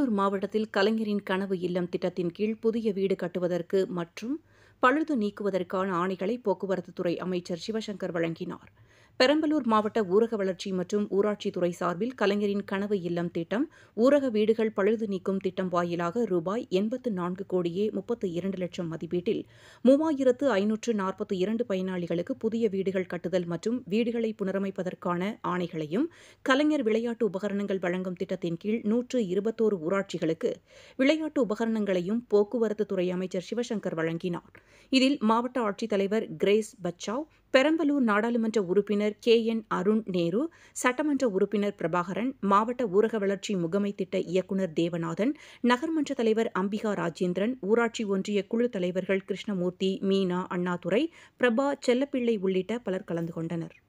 பெரம்பலூர் மாவட்டத்தில் கலைஞரின் கனவு இல்லம் திட்டத்தின் கீழ் புதிய வீடு கட்டுவதற்கு மற்றும் பழுது நீக்குவதற்கான ஆணைகளை போக்குவரத்துத்துறை அமைச்சர் சிவசங்கர் வழங்கினார் பெரம்பலூர் மாவட்ட ஊரக வளர்ச்சி மற்றும் ஊராட்சித்துறை சார்பில் கலைஞரின் கனவு இல்லம் திட்டம் ஊரக வீடுகள் பழுது நீக்கும் திட்டம் வாயிலாக ரூபாய் எண்பத்து நான்கு கோடியே முப்பத்து இரண்டு லட்சம் மதிப்பீட்டில் மூவாயிரத்து ஐநூற்று நாற்பத்தி இரண்டு பயனாளிகளுக்கு புதிய வீடுகள் கட்டுதல் மற்றும் வீடுகளை புனரமைப்பதற்கான ஆணைகளையும் கலைஞர் விளையாட்டு உபகரணங்கள் வழங்கும் திட்டத்தின் கீழ் நூற்று இருபத்தோரு ஊராட்சிகளுக்கு விளையாட்டு உபகரணங்களையும் போக்குவரத்துத்துறை அமைச்சர் சிவசங்கர் வழங்கினார் இதில் மாவட்ட ஆட்சித்தலைவர் கிரேஸ் பச்சாவ் பெரம்பலூர் நாடாளுமன்ற உறுப்பினர் கே என் அருண் நேரு சட்டமன்ற உறுப்பினர் பிரபாகரன் மாவட்ட ஊரக வளர்ச்சி முகமை திட்ட இயக்குநர் தேவநாதன் நகர்மன்ற தலைவர் அம்பிகா ராஜேந்திரன் ஊராட்சி ஒன்றிய குழு தலைவர்கள் கிருஷ்ணமூர்த்தி மீனா அண்ணாதுரை பிரபா செல்லப்பிள்ளை உள்ளிட்ட பலர் கலந்து கொண்டனர்